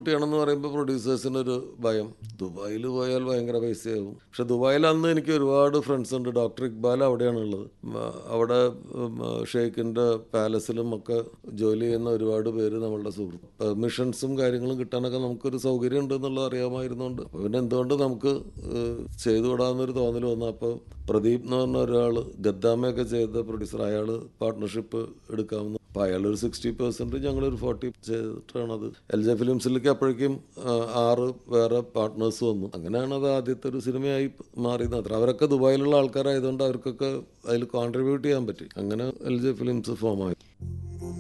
ചെയ്യണമെന്ന് പറയുമ്പോൾ പ്രൊഡ്യൂസേഴ്സിന് ഒരു ഭയം ദുബായിൽ പോയാൽ ഭയങ്കര പൈസയാകും പക്ഷെ ദുബായിൽ അന്ന് എനിക്ക് ഒരുപാട് ഫ്രണ്ട്സ് ഉണ്ട് ഡോക്ടർ ഇക്ബാൽ അവിടെയാണ് ഉള്ളത് ഉം, അവിടെ ഉം, ഷെയ്ഖിൻ്റെ പാലസിലും ഒക്കെ ജോലി ചെയ്യുന്ന ഒരുപാട് പേര് നമ്മളുടെ സുഹൃത്ത് പെർമിഷൻസും കാര്യങ്ങളും കിട്ടാനൊക്കെ നമുക്കൊരു സൗകര്യം ഉണ്ട് എന്നുള്ളത് അറിയാമായിരുന്നുകൊണ്ട് അപ്പോൾ പിന്നെ എന്തുകൊണ്ട് നമുക്ക് ഏഹ്, ചെയ്തുകൂടാന്നൊരു തോന്നൽ വന്നു അപ്പോൾ പ്രദീപ് എന്ന് പറഞ്ഞ ഒരാൾ ഗദ്ദാമയൊക്കെ ചെയ്ത പ്രൊഡ്യൂസർ അയാൾ പാർട്ട്ണർഷിപ്പ് എടുക്കാമെന്ന് അപ്പോൾ അയാൾ ഒരു സിക്സ്റ്റി പെർസെൻറ്റ് ഞങ്ങളൊരു ഫോർട്ടി ചെയ്തിട്ടാണ് അത് എൽ ജെ ഫിലിംസിലേക്ക് അപ്പോഴേക്കും ആ, ആറ് വേറെ പാർട്ട്നേഴ്സ് വന്നു അങ്ങനെയാണ് അത് ആദ്യത്തെ ഒരു സിനിമയായി മാറിയത് അത്ര അവരൊക്കെ ദുബായിലുള്ള ആൾക്കാരായതുകൊണ്ട് അവർക്കൊക്കെ അതിൽ കോൺട്രിബ്യൂട്ട് ചെയ്യാൻ പറ്റി അങ്ങനെ എൽ ജെ ഫിലിംസ് ഫോം ആയി